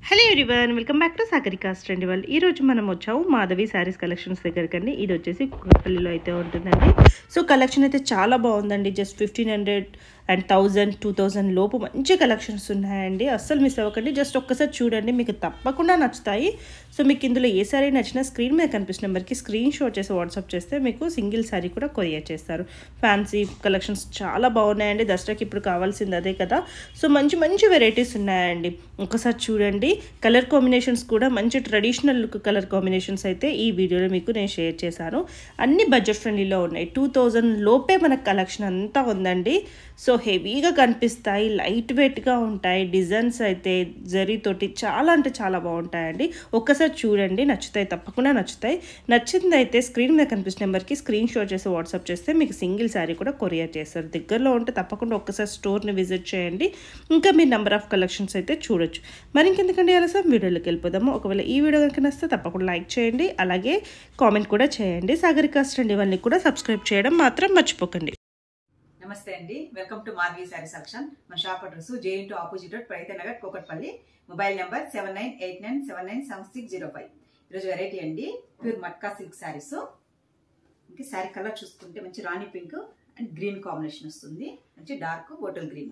hello everyone welcome back to Sagarika స్టండి వాళ్ళు ఈ రోజు మనం వచ్చాము మాధవి శారీస్ కలెక్షన్స్ దగ్గరికి అండి ఇది వచ్చేసి కుక్కపల్లిలో అయితే ఉంటుందండి సో కలెక్షన్ అయితే చాలా బాగుందండి just fifteen hundred and thousand two thousand లోపు మంచి కలెక్షన్స్ ఉన్నాయండి అస్సలు మిస్ అవ్వకండి జస్ట్ ఒక్కసారి చూడండి మీకు తప్పకుండా నచ్చుతాయి సో మీకు ఇందులో ఏ సారీ నచ్చినా స్క్రీన్ మీద కనిపిస్తున్న నెంబర్కి స్క్రీన్ షాట్ చేసి వాట్సాప్ చేస్తే మీకు సింగిల్ శారీ కూడా కొరియర్ చేస్తారు ఫ్యాన్సీ కలెక్షన్స్ చాలా బాగున్నాయండి దసరాకి ఇప్పుడు కావాల్సింది అదే కదా సో మంచి మంచి వెరైటీస్ ఉన్నాయండి ఒకసారి చూడండి కలర్ కాంబినేషన్స్ కూడా మంచి ట్రెడిషనల్ లుక్ కలర్ కాంబినేషన్స్ అయితే ఈ వీడియోలో మీకు నేను షేర్ చేశాను అన్ని బడ్జెట్ ఫ్రెండ్లీలో ఉన్నాయి టూ థౌజండ్ లోపే మనకు కలెక్షన్ అంతా ఉందండి సో హెవీగా కనిపిస్తాయి లైట్ వెయిట్గా ఉంటాయి డిజైన్స్ అయితే జరీతోటి చాలా అంటే చాలా బాగుంటాయండి ఒక్కసారి చూడండి నచ్చుతాయి తప్పకుండా నచ్చుతాయి నచ్చింది అయితే స్క్రీన్ మీద కనిపిస్తున్న నెంబర్కి స్క్రీన్ షాట్ చేసి వాట్సాప్ చేస్తే మీకు సింగిల్ శారీ కూడా కొరియర్ చేస్తారు దగ్గరలో ఉంటే తప్పకుండా ఒక్కసారి స్టోర్ని విజిట్ చేయండి ఇంకా మీ నెంబర్ ఆఫ్ కలెక్షన్స్ అయితే చూడొచ్చు మరి ఇంకెందుకంటే అలా వీడియోలోకి వెళ్ళిపోదాము ఒకవేళ ఈ వీడియో కనుక నచ్చితే తప్పకుండా లైక్ చేయండి అలాగే కామెంట్ కూడా చేయండి సాగరికా స్టండి ఇవన్నీ కూడా సబ్స్క్రైబ్ చేయడం మాత్రం మర్చిపోకండి నమస్తే అండి వెల్కమ్ టు మార్వీ శారీ సెక్షన్ మన షాప్ అడ్రస్ జే ఇంటూ ఆపోజిట్ రోడ్ ప్రైత Nagar Kukatpally mobile number seven nine eight nine seven nine seven six zero five ఈరోజు వెరైటీ అండి ప్యూర్ మట్కా సిల్క్ శారీస్ ఇంకా శారీ కలర్ చూసుకుంటే మంచి రాణి పింక్ అండ్ గ్రీన్ కాంబినేషన్ వస్తుంది మంచి డార్క్ బోటల్ గ్రీన్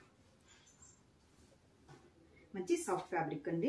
మంచి సాఫ్ట్ ఫ్యాబ్రిక్ అండి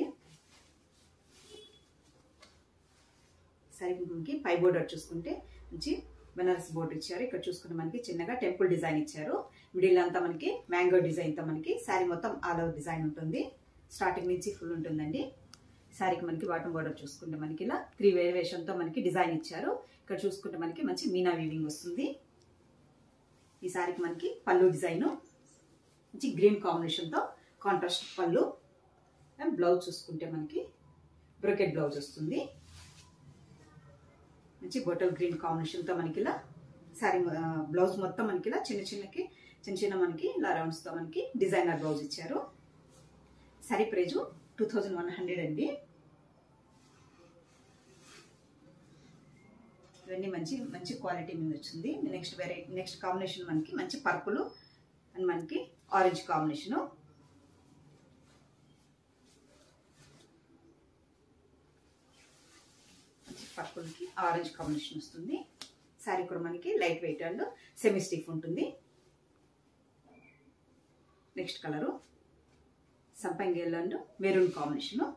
శారీ మనకి పై బోర్డర్ చూసుకుంటే మంచి బెనారస్ బోర్డర్ ఇచ్చారు ఇక్కడ చూసుకుంటే మనకి చిన్నగా టెంపుల్ డిజైన్ ఇచ్చారు మిడిల్ అంతా మనకి మ్యాంగో డిజైన్ తో మనకి శారీ మొత్తం ఆల్ ఓవర్ డిజైన్ ఉంటుంది స్టార్టింగ్ నుంచి ఫుల్ ఉంటుందండి శారీకి మనకి బాటం బోర్డర్ చూసుకుంటే మనకి ఇలా త్రీ వేరియేషన్ తో మనకి డిజైన్ ఇచ్చారు ఇక్కడ చూసుకుంటే మనకి మంచి మీనా వీవింగ్ వస్తుంది ఈ శారీకి మనకి పళ్ళు డిజైన్ మంచి గ్రీన్ కాంబినేషన్ తో కాంట్రాస్ట్ పళ్ళు అండ్ బ్లౌజ్ చూసుకుంటే మనకి బ్రొకెట్ బ్లౌజ్ వస్తుంది మంచి బొటల్ గ్రీన్ కాంబినేషన్తో మనకి ఇలా శారీ బ్లౌజ్ మొత్తం మనకి ఇలా చిన్న చిన్నకి చిన్న చిన్న మనకి ఇలా రౌండ్స్తో మనకి డిజైనర్ బ్లౌజ్ ఇచ్చారు sari price two thousand one hundred అండి ఇవన్నీ మంచి మంచి క్వాలిటీ మీద వచ్చింది నెక్స్ట్ వెరైటీ నెక్స్ట్ కాంబినేషన్ మనకి మంచి పర్పుల్ అండ్ మనకి ఆరెంజ్ కాంబినేషను పర్పుల్కి ఆరెంజ్ కాంబినేషన్ వస్తుంది శారీ కూడా మనకి light weight and semi stiff ఉంటుంది నెక్స్ట్ కలరు సంపంగి ఎల్లో అండ్ మెరూన్ కాంబినేషను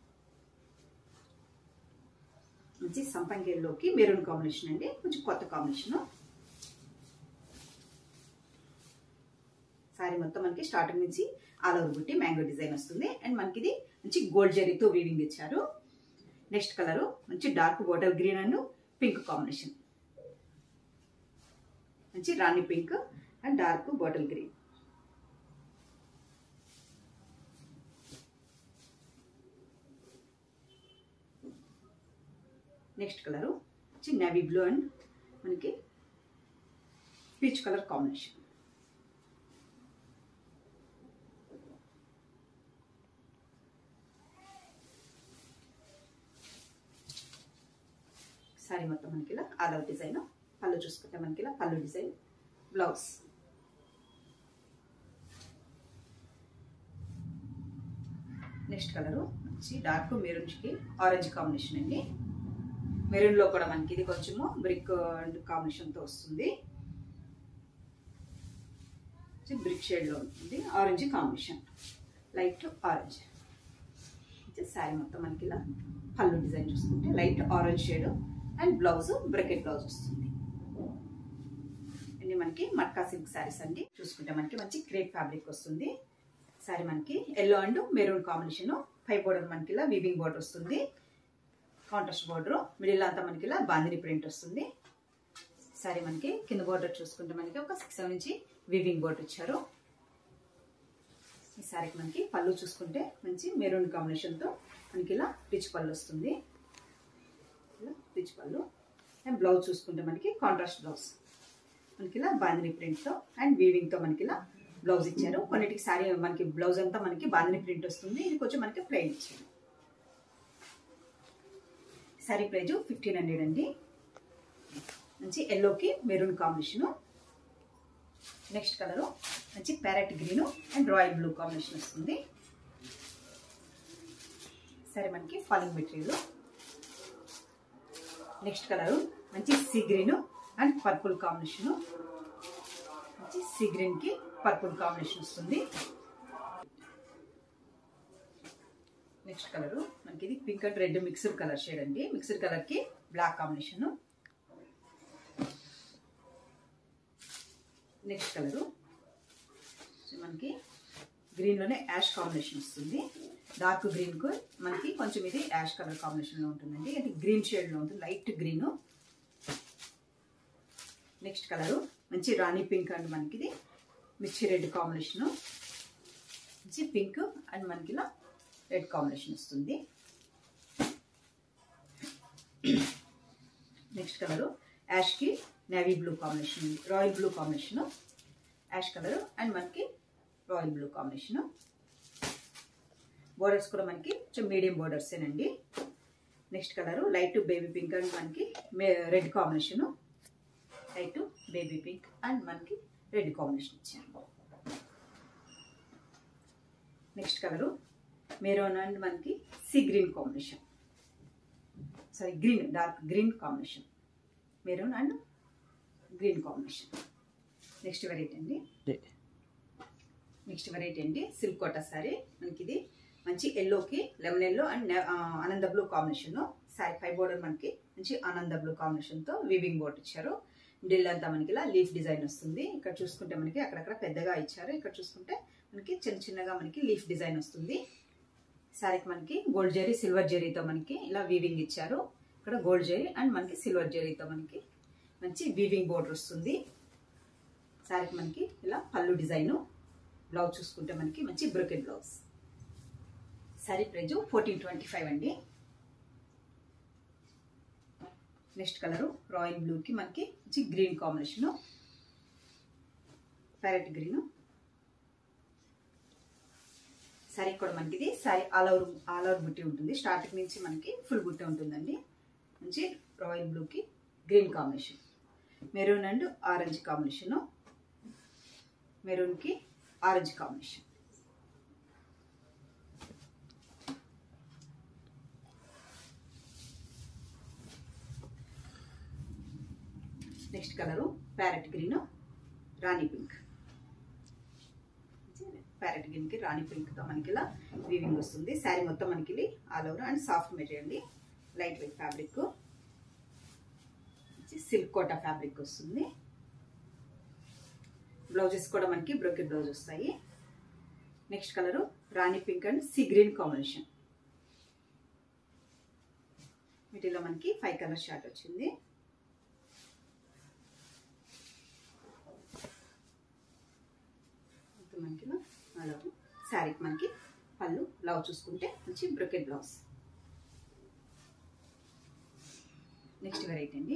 మంచి సంపంగి ఎల్లోకి మెరూన్ కాంబినేషన్ అండి కొంచెం కొత్త కాంబినేషను శారీ మొత్తం మనకి స్టార్టింగ్ నుంచి ఆల్ ఓవర్ బుట్టి మ్యాంగో డిజైన్ వస్తుంది అండ్ మనకి ఇది మంచి గోల్డ్ జరీతో వీవింగ్ ఇచ్చారు నెక్స్ట్ కలర్ మంచి dark bottle green and pink combination మంచి రాణి pink and dark bottle green next colour మంచి నేవీ బ్లూ అండ్ మనకి పీచ్ కలర్ కాంబినేషన్ శారీ మొత్తం మనకి ఇలా ఆల్ అవుట్ డిజైన్ పళ్ళు చూసుకుంటే మనకి ఇలా పళ్ళు డిజైన్ బ్లౌజ్ నెక్స్ట్ కలరు మంచి డార్క్ మెరూన్కి ఆరెంజ్ కాంబినేషన్ అండి మెరూన్లో కూడా మనకి ఇది కొంచెము బ్రిక్ అండ్ కాంబినేషన్తో వస్తుంది బ్రిక్ షేడ్లో ఉంటుంది orange combination light orange sari మొత్తం మనకి ఇలా పళ్ళు డిజైన్ చూసుకుంటే light orange shade and blouse brocade blouse వస్తుంది ఇది మనకి మట్కా సిల్క్ శారీస్ అండి చూసుకుంటే మనకి మంచి క్రేప్ ఫ్యాబ్రిక్ వస్తుంది శారీ మనకి ఎల్లో అండ్ మెరూన్ కాంబినేషన్ పై బోర్డర్ మనకి ఇలా వీవింగ్ బోర్డర్ వస్తుంది కాంట్రాస్ట్ బోర్డర్ మిడిల్ అంతా మనకి ఇలా బాందిని ప్రింట్ వస్తుంది శారీ మనకి కింద బోర్డర్ చూసుకుంటే మనకి ఒక six seven inch weaving border ఇచ్చారు ఈ శారీకి మనకి పళ్ళు చూసుకుంటే మంచి మెరూన్ కాంబినేషన్తో మనకి ఇలా పిచ్ పళ్ళు వస్తుంది ఇలా పిచ్ పళ్ళు అండ్ బ్లౌజ్ చూసుకుంటే మనకి కాంట్రాస్ట్ బ్లౌజ్ మనకి ఇలా బాందిని ప్రింట్తో అండ్ వీవింగ్తో మనకి ఇలా బ్లౌజ్ ఇచ్చారు కొన్నిటికి శారీ మనకి బ్లౌజ్ అంతా మనకి బాందిని ప్రింట్ వస్తుంది ఇది కొంచెం మనకి ప్లెయిన్ ఇచ్చారు శారీ ప్రైజు ఫిఫ్టీన్ హండ్రెడ్ అండి మంచి ఎల్లోకి మెరూన్ కాంబినేషను నెక్స్ట్ కలరు మంచి parrot green and royal blue combination వస్తుంది సరే మనకి ఫాలింగ్ మెటీరియల్ నెక్స్ట్ కలరు మంచి sea green and purple combination మంచి సీ గ్రీన్ కి పర్పుల్ కాంబినేషన్ వస్తుంది నెక్స్ట్ కలరు మనకి ఇది pink and red mixed colour shade అండి మిక్స్డ్ కలర్ కి బ్లాక్ కాంబినేషన్ నెక్స్ట్ కలరు మనకి గ్రీన్ లోనే యాష్ కాంబినేషన్ వస్తుంది డార్క్ గ్రీన్ కు మనకి కొంచెం ఇది యాష్ కలర్ కాంబినేషన్ లో ఉంటుందండి అంటే గ్రీన్ షేడ్ లో ఉంటుంది లైట్ గ్రీన్ నెక్స్ట్ కలరు మంచి రాణి పింక్ అండ్ మనకి ఇది మిర్చి రెడ్ కాంబినేషన్ మంచి పింక్ అండ్ మనకి ఇలా రెడ్ కాంబినేషన్ వస్తుంది నెక్స్ట్ కలరు యాష్ కి navy blue combination royal blue combination ash colour and మనకి రాయల్ బ్లూ కాంబినేషన్ బోర్డర్స్ కూడా మనకి కొంచెం మీడియం బోర్డర్సేనండి next colour light baby pink and మనకి red combination light baby pink and మనకి red combination ఇచ్చాను next colour maroon and మనకి sea green combination sorry green dark green combination maroon and green combination next variety అండి next variety అండి silk Kota sari మనకి ఇది మంచి ఎల్లోకి లెమన్ ఎల్లో అండ్ ఆనంద blue combination sari five border మనకి మంచి ఆనంద బ్లూ కాంబినేషన్తో వీవింగ్ బోర్డ్ ఇచ్చారు మిడిల్ అంతా మనకి ఇలా లీఫ్ డిజైన్ వస్తుంది ఇక్కడ చూసుకుంటే మనకి అక్కడక్కడ పెద్దగా ఇచ్చారు ఇక్కడ చూసుకుంటే మనకి చిన్న చిన్నగా మనకి లీఫ్ డిజైన్ వస్తుంది శారీకి మనకి గోల్డ్ జెరీ సిల్వర్ జెరీతో మనకి ఇలా వీవింగ్ ఇచ్చారు ఇక్కడ గోల్డ్ జెరీ అండ్ మనకి సిల్వర్ జెరీతో మనకి మంచి వీవింగ్ బోర్డర్ వస్తుంది శారీకి మనకి ఇలా పళ్ళు డిజైన్ బ్లౌజ్ చూసుకుంటే మనకి మంచి brocade blouse sari price fourteen twenty five అండి నెక్స్ట్ కలరు రాయల్ బ్లూకి మనకి మంచి green combination parrot green sari కూడా మనకి ఇది sari all over all over బుట్టి ఉంటుంది స్టార్టింగ్ నుంచి మనకి ఫుల్ బుట్టి ఉంటుందండి మంచి రాయల్ బ్లూకి green combination maroon and orange combination మెరూన్కి orange combination next colour parrot green రాణి పింక్ ప్యారెట్ గ్రీన్కి రాణి పింక్తో మనకి ఇలా వీవింగ్ వస్తుంది శారీ మొత్తం మనకి all over and soft material light weight fabric silk Kota fabric వస్తుంది బ్లౌజెస్ కూడా మనకి బ్రోకెట్ బ్లౌజ్ వస్తాయి నెక్స్ట్ కలరు రాణి pink and sea green combination వీటిలో మనకి ఫైవ్ కలర్ షార్ట్ వచ్చింది మనకి అలా శారీకి మనకి పళ్ళు బ్లౌజ్ చూసుకుంటే మంచి బ్రొకెట్ బ్లౌజ్ నెక్స్ట్ వెరైటీ అండి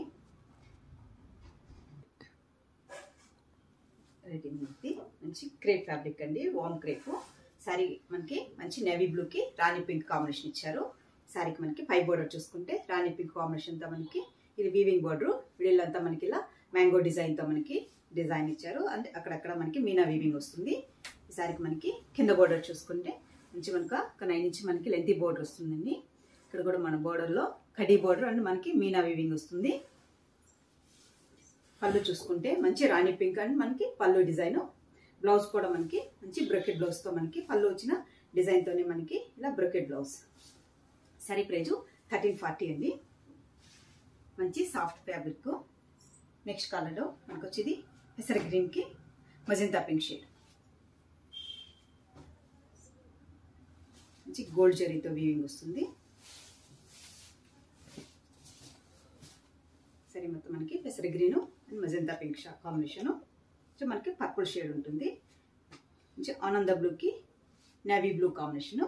వెరైటీ మనకి మంచి క్రేప్ ఫ్యాబ్రిక్ అండి వామ్ క్రేప్ శారీ మనకి మంచి నేవీ బ్లూకి రాణి పింక్ కాంబినేషన్ ఇచ్చారు శారీకి మనకి పై బోర్డర్ చూసుకుంటే రాణి పింక్ కాంబినేషన్తో మనకి ఇది వీవింగ్ బోర్డర్ వీళ్ళంతా మనకి ఇలా మ్యాంగో డిజైన్తో మనకి డిజైన్ ఇచ్చారు అంటే అక్కడక్కడ మనకి మీనా వీవింగ్ వస్తుంది ఈ శారీకి మనకి కింద బోర్డర్ చూసుకుంటే మంచి మనకు ఒక నైన్ ఇంచ్ మనకి లెంతీ బోర్డర్ వస్తుందండి ఇక్కడ కూడా మన బోర్డర్లో కడీ బోర్డర్ అండ్ మనకి మీనా వీవింగ్ వస్తుంది పళ్ళు చూసుకుంటే మంచి రాణి పింక్ అండ్ మనకి పళ్ళు డిజైన్ బ్లౌజ్ కూడా మనకి మంచి బ్రొకెట్ బ్లౌజ్తో మనకి పళ్ళు వచ్చిన డిజైన్తోనే మనకి ఇలా brocade blouse sari price thirteen forty అండి మంచి సాఫ్ట్ ఫ్యాబ్రిక్ నెక్స్ట్ కలర్లో మనకు వచ్చేది పెసర గ్రీన్కి మజంతా పింక్ షేడ్ మంచి గోల్డ్ జరీతో వీవింగ్ వస్తుంది సరే మొత్తం మనకి పెసర గ్రీను అండ్ మజంతా పింక్ షా కాంబినేషను సో మనకి పర్పుల్ షేడ్ ఉంటుంది మంచి ఆనంద బ్లూకి నేవీ బ్లూ కాంబినేషను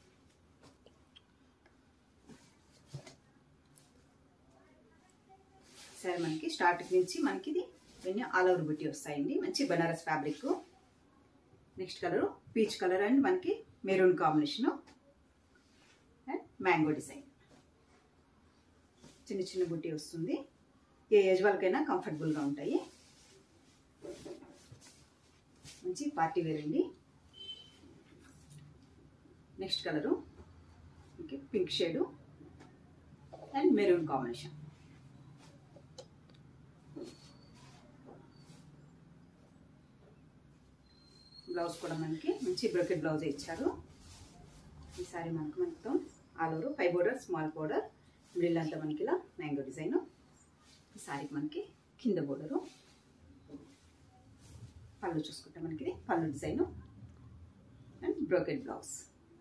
సరే మనకి స్టార్టింగ్ నుంచి మనకి ఇది ఇవన్నీ ఆల్ ఓవర్ బుట్టి వస్తాయండి మంచి Banaras fabric next colour peach colour and మనకి maroon combination and mango design చిన్న చిన్న బుట్టి వస్తుంది ఏ ఏజ్ వాళ్ళకైనా కంఫర్టబుల్గా ఉంటాయి మంచి పార్టీ వేర్ అండి నెక్స్ట్ కలరు మనకి pink shade and maroon combination blouse కూడా మనకి మంచి బ్రొకెట్ బ్లౌజ్ ఇచ్చారు ఈ సారీ మనకు మొత్తం all over five border small border middle అంతా మనకి ఇలా మ్యాంగో డిజైన్ ఈ సారీకి మనకి కింద బోర్డరు పళ్ళు చూసుకుంటే మనకి ఇది పళ్ళు design and brocade blouse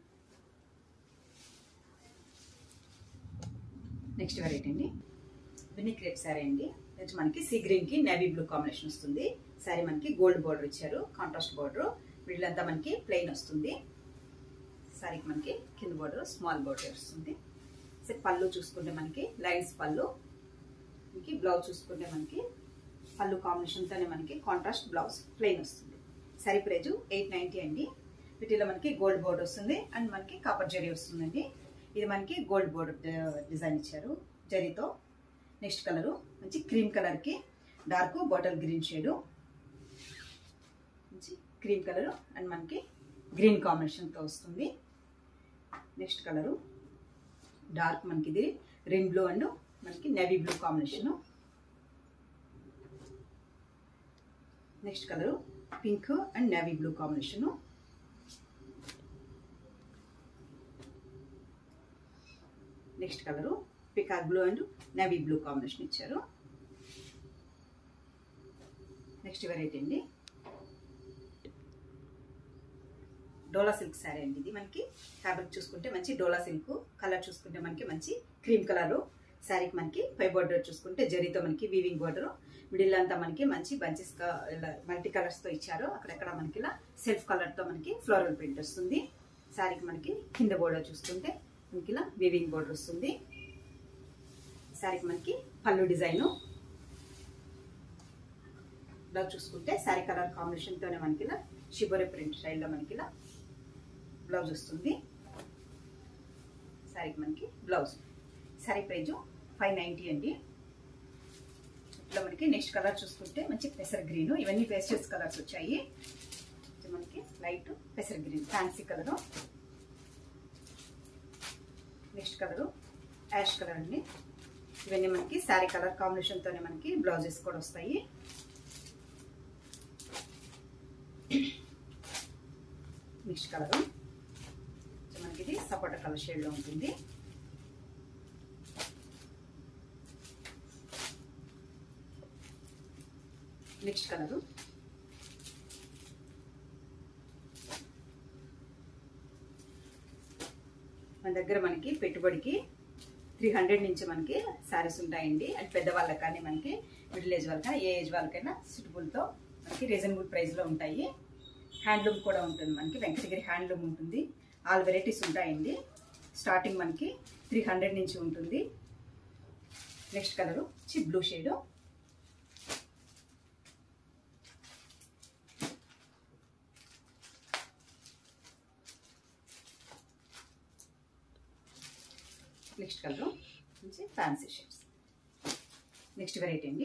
next variety అండి విన్నీ క్రేప్ శారీ అండి ఇది మనకి సీ గ్రీన్ కి నేవీ బ్లూ కాంబినేషన్ వస్తుంది శారీ మనకి గోల్డ్ బార్డర్ ఇచ్చారు కాంట్రాస్ట్ బార్డర్ మిడిల్ అంతా మనకి ప్లెయిన్ వస్తుంది శారీకి మనకి కింద బార్డర్ స్మాల్ బార్డర్ వస్తుంది సో పళ్ళు చూసుకుంటే మనకి లైన్స్ పళ్ళు మనకి బ్లౌజ్ చూసుకుంటే మనకి పళ్ళు కాంబినేషన్తోనే మనకి కాంట్రాస్ట్ బ్లౌజ్ ప్లెయిన్ వస్తుంది శారీ ప్రైజు ఎయిట్ నైంటీ అండి వీటిలో మనకి గోల్డ్ బోర్డర్ వస్తుంది అండ్ మనకి కాపర్ జరీ వస్తుందండి ఇది మనకి గోల్డ్ బోర్డర్ డిజైన్ ఇచ్చారు జరీతో నెక్స్ట్ కలరు మంచి క్రీమ్ కలర్కి డార్క్ బాటిల్ గ్రీన్ షేడు మంచి క్రీమ్ కలరు అండ్ మనకి గ్రీన్ కాంబినేషన్తో వస్తుంది నెక్స్ట్ కలరు డార్క్ మనకి ఇది రెయిన్ బ్లూ అండ్ మనకి navy blue combination next colour pink and navy blue combination next colour peacock blue and navy blue combination ఇచ్చారు next variety అండి డోలా సిల్క్ శారీ అండి ఇది మనకి ఫ్యాబ్రిక్ చూసుకుంటే మంచి డోలా సిల్క్ కలర్ చూసుకుంటే మనకి మంచి క్రీమ్ కలర్ శారీకి మనకి పై బార్డర్ చూసుకుంటే జరీతో మనకి వీవింగ్ బార్డర్ మిడిల్ అంతా మనకి మంచి బంచెస్ మల్టీ కలర్స్ తో ఇచ్చారు అక్కడక్కడ మనకి ఇలా సెల్ఫ్ కలర్ తో మనకి ఫ్లోరల్ ప్రింట్ వస్తుంది శారీకి మనకి కింద బోర్డర్ చూసుకుంటే మనకి ఇలా వీవింగ్ బోర్డర్ వస్తుంది శారీకి మనకి పళ్ళు డిజైను బ్లౌజ్ చూసుకుంటే శారీ కలర్ కాంబినేషన్ తోనే మనకి ఇలా షిబోరి ప్రింట్ స్టైల్లో మనకి ఇలా బ్లౌజ్ వస్తుంది శారీకి మనకి blouse sari price five ninety అండి ఇట్లా మనకి నెక్స్ట్ కలర్ చూసుకుంటే మంచి పెసర్ గ్రీన్ ఇవన్నీ పేస్టల్స్ కలర్స్ వచ్చాయి ఇది మనకి లైట్ పెసర్ green fancy colour next colour ash colour అండి ఇవన్నీ మనకి శారీ కలర్ కాంబినేషన్తోనే మనకి బ్లౌజెస్ కూడా వస్తాయి నెక్స్ట్ కలరు మనకి ఇది సపోటా కలర్ షేడ్లో ఉంటుంది నెక్స్ట్ కలరు మన దగ్గర మనకి పెట్టుబడికి త్రీ హండ్రెడ్ నుంచి మనకి శారీస్ ఉంటాయండి అది పెద్దవాళ్ళకి కానీ మనకి మిడిల్ ఏజ్ వాళ్ళకైనా ఏ ఏజ్ వాళ్ళకైనా సుటబుల్తో మనకి రీజనబుల్ ప్రైస్లో ఉంటాయి హ్యాండ్లూమ్ కూడా ఉంటుంది మనకి వెంకటగిరి హ్యాండ్లూమ్ ఉంటుంది ఆల్ వెరైటీస్ ఉంటాయండి స్టార్టింగ్ మనకి త్రీ హండ్రెడ్ నుంచి ఉంటుంది నెక్స్ట్ కలరు చి బ్లూ షేడు నెక్స్ట్ కలర్ మంచి ఫ్యాన్సీ షేడ్స్ నెక్స్ట్ వెరైటీ అండి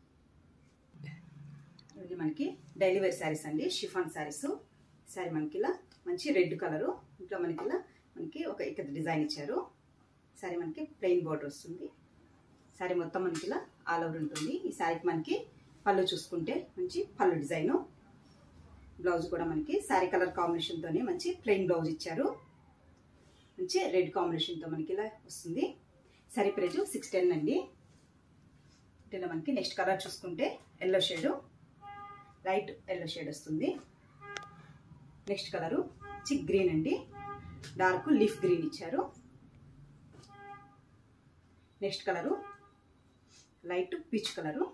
ఇది మనకి డైలీ వేర్ శారీస్ అండి షిఫాన్ శారీస్ శారీ మనకి ఇలా మంచి రెడ్ కలరు ఇంట్లో మనకి ఇలా మనకి ఒక ఇక్కడ డిజైన్ ఇచ్చారు శారీ మనకి ప్లెయిన్ బార్డర్ వస్తుంది శారీ మొత్తం మనకి ఇలా ఆల్ ఓవర్ ఉంటుంది ఈ శారీకి మనకి పళ్ళు చూసుకుంటే మంచి పళ్ళు డిజైను బ్లౌజ్ కూడా మనకి శారీ కలర్ కాంబినేషన్తోనే మంచి ప్లెయిన్ బ్లౌజ్ ఇచ్చారు మంచి రెడ్ కాంబినేషన్తో మనకి ఇలా వస్తుంది సరి ప్రైజు సిక్స్ టెన్ అండి ఇలా మనకి నెక్స్ట్ కలర్ చూసుకుంటే yellow shade light yellow shade వస్తుంది నెక్స్ట్ కలరు చిక్ గ్రీన్ అండి డార్క్ లీఫ్ గ్రీన్ ఇచ్చారు next colour light peach colour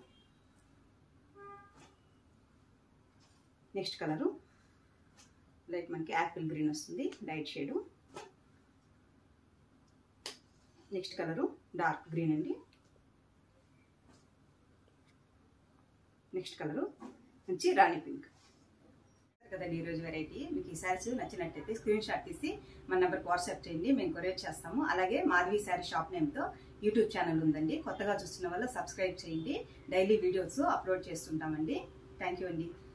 next colour light మనకి యాపిల్ గ్రీన్ వస్తుంది light shade next colour dark green అండి నెక్స్ట్ కలరు మంచి రాణి పింక్ కదండి ఈరోజు వెరైటీ మీకు ఈ శారీస్ నచ్చినట్టయితే స్క్రీన్ షాట్ తీసి మన నెంబర్కి వాట్సాప్ చేయండి మేము కొరియర్ చేస్తాము అలాగే మాధవి శారీ షాప్ నేమ్తో యూట్యూబ్ ఛానల్ ఉందండి కొత్తగా చూస్తున్న వల్ల సబ్స్క్రైబ్ చేయండి డైలీ వీడియోస్ అప్లోడ్ చేస్తుంటామండి థ్యాంక్ యూ అండి